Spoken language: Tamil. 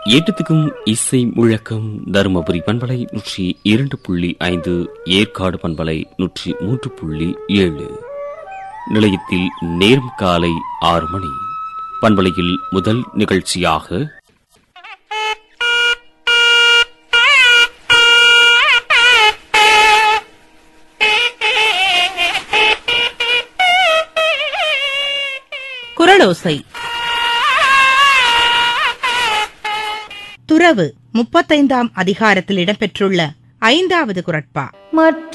ஏட்டத்துக்கும் இசை முழக்கம் தருமபுரி பண்பலை நூற்றி இரண்டு புள்ளி ஐந்து ஏற்காடு பண்பலை நூற்றி மூன்று புள்ளி ஏழு நிலையத்தில் நேரம் காலை ஆறு மணி பண்பலையில் முதல் நிகழ்ச்சியாக குரலோசை துறவு முப்பத்தைந்தாம் அதிகாரத்தில் இடம்பெற்றுள்ள ஐந்தாவது குரட்பா மற்ற